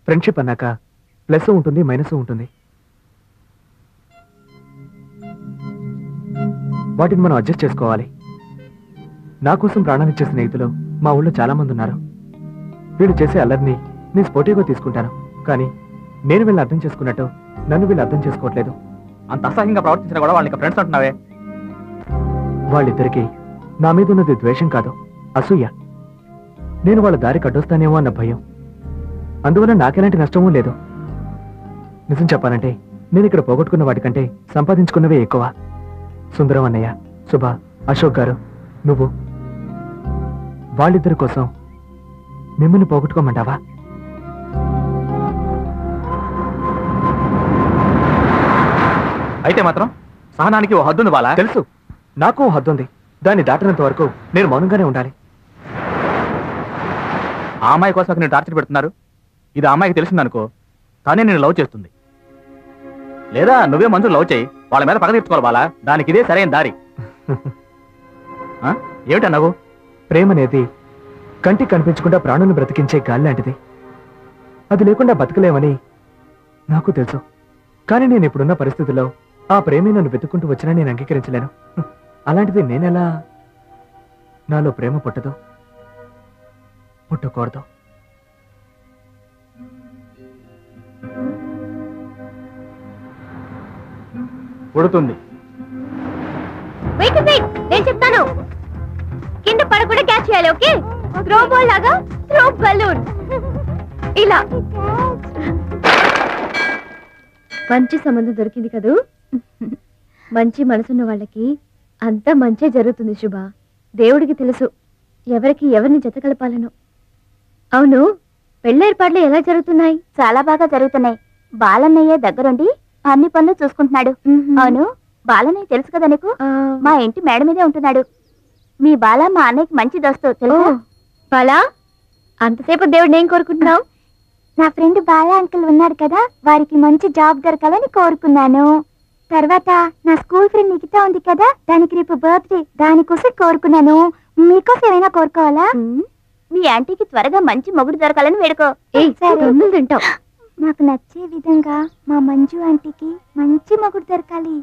Friendship అన్నాక plus ఉంటుంది minus ఉంటుంది వాటిని మనం అడ్జస్ట్ చేసుకోవాలి నా కోసం ప్రాణాన్నిచ్చే స్నేహితులు మా ఊళ్ళో చాలా మంది ఉన్నారు వీళ్ళు చేసే అల్లరిని నేను స్పోర్టివ్గా తీసుకుంటాను కానీ నేను వీళ్ళని అర్థం చేసుకున్నట్టు నన్ను వీళ్ళు అర్థం చేసుకోవట్లేదు అంత అసహ్యంగా ప్రవర్తించినా కూడా వాళ్ళకి ఫ్రెండ్స్ అంటున్నావే వాళ్ళిద్దరికీ నా మీద ఉన్నది ద్వేషం కాదు అసూయ నేను వాళ్ళ దారి కట్టొస్తానేమో అన్న భయం అందువల్ల నాకెలాంటి నష్టమూ లేదు నిజం చెప్పాలంటే నేను ఇక్కడ పోగొట్టుకున్న వాటికంటే సంపాదించుకున్నవే ఎక్కువ సుందరం అన్నయ్య శుభ అశోక్ గారు నువ్వు వాళ్ళిద్దరి కోసం మిమ్మల్ని పోగొట్టుకోమంటావా అయితే మాత్రం సహనానికి ఓ హద్దుంది వాళ్ళ తెలుసు నాకు ఓ హద్దుంది దాన్ని దాటినంత వరకు నేను మౌనంగానే ఉండాలి ఆ అమ్మాయి కోసం నేను టార్చర్ పెడుతున్నారు ఇది ఆ అమ్మాయికి తెలిసిందనుకో కానీ నేను లవ్ చేస్తుంది లేదా నువ్వే మంజు లవ్ చేయి వాళ్ళ మీద పగ తీర్చుకోవాలి బాలా దానికి ఇదే సరైన దారి ఆ? ఏమిటా నవ్వు ప్రేమ అనేది కంటికి కనిపించకుండా ప్రాణులను బ్రతికించే గాలి లాంటిది అది లేకుండా బతకలేమని నాకు తెలుసు కానీ నేను ఇప్పుడున్న పరిస్థితుల్లో ఆ ప్రేమే నన్ను వెతుక్కుంటూ వచ్చినా నేను అంగీకరించలేను హ్మ్. అలాంటిది నేనెలా నాలో ప్రేమ పుట్టదు పుట్టకూడదు పుడుతుంది వెయిట్ వెయిట్ నేను చెప్తాను కింద పడకుండా క్యాచ్ చేయాలి ఓకే త్రో బాల్ లాగా త్రో బలూన్ ఇలా మంచి సంబంధం దొరికింది కదూ మంచి మనసున్న వాళ్ళకి అంతా మంచే జరుగుతుంది శుభ దేవుడికి తెలుసు ఎవరికి ఎవరిని జత కలపాలను అవును పెళ్లి ఏర్పాట్లు ఎలా జరుగుతున్నాయి చాలా బాగా జరుగుతున్నాయి బాలన్నయ్య దగ్గరుండి అన్ని పనులు చూసుకుంటున్నాడు అవును బాలన్నయ్య తెలుసు కదా నీకు ఆ, మా ఇంటి మేడ మీదే ఉంటున్నాడు మీ బాల మా అన్నయ్యకి మంచి దోస్తు ఓ, తెలుసా బాలా అంతసేపు దేవుడిని ఏం కోరుకుంటున్నావు నా ఫ్రెండ్ బాలా అంకుల్ ఉన్నాడు కదా వారికి మంచి జాబ్ దొరకాలని కోరుకున్నాను తర్వాత నా స్కూల్ ఫ్రెండ్ నిఖిత ఉంది కదా దానికి రేపు బర్త్డే దానికోసం కోరుకున్నాను మీకోసం ఏమైనా కోరుకోవాలా మీ ఆంటీకి త్వరగా మంచి మొగుడు దొరకాలని వేడుకో ఏయ్ సరే. తొందరలు తింటావు నాకు నచ్చే విధంగా మా మంజు ఆంటీకి మంచి మొగుడు దొరకాలి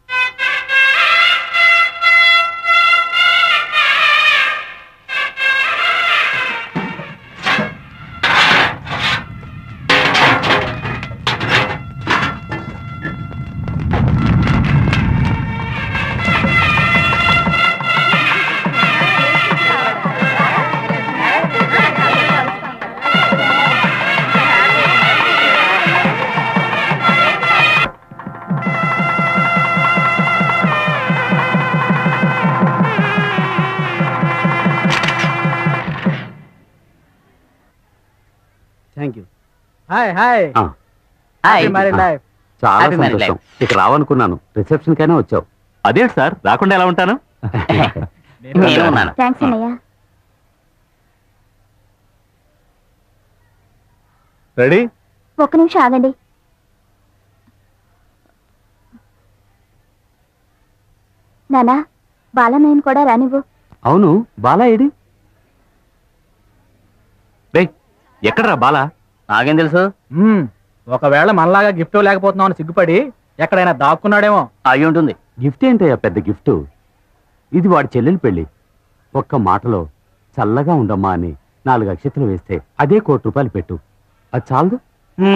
థ్యాంక్ యూ హాయ్ హాయ్ ఆ, హాయ్ మ్యారీ లైఫ్ చాలా Happy married సంతోషం ఇక రావనుకున్నాను రిసెప్షన్ కైనా వచ్చావు అదేంటి సార్ రాకుండా ఎలా ఉంటాను నేను ఉన్నాను థ్యాంక్స్ అన్నయ్య రెడీ ఒక్క నిమిషం ఆగండి నానా బాలన్నయ్యను కూడా రానివ్వు అవును బాలా ఏడి ఎక్కడరా బాలా నాకేం తెలుసు ఒకవేళ మనలాగా గిఫ్ట్ లేకపోతున్నావు అని సిగ్గుపడి ఎక్కడైనా దాక్కున్నాడేమో అయి ఉంటుంది గిఫ్ట్ ఏంటయ్యా పెద్ద గిఫ్ట్ ఇది వాడి చెల్లెలి పెళ్లి ఒక్క మాటలో చల్లగా ఉండమ్మా అని నాలుగు అక్షతలు వేస్తే అదే కోటి రూపాయలు పెట్టు అది చాలదు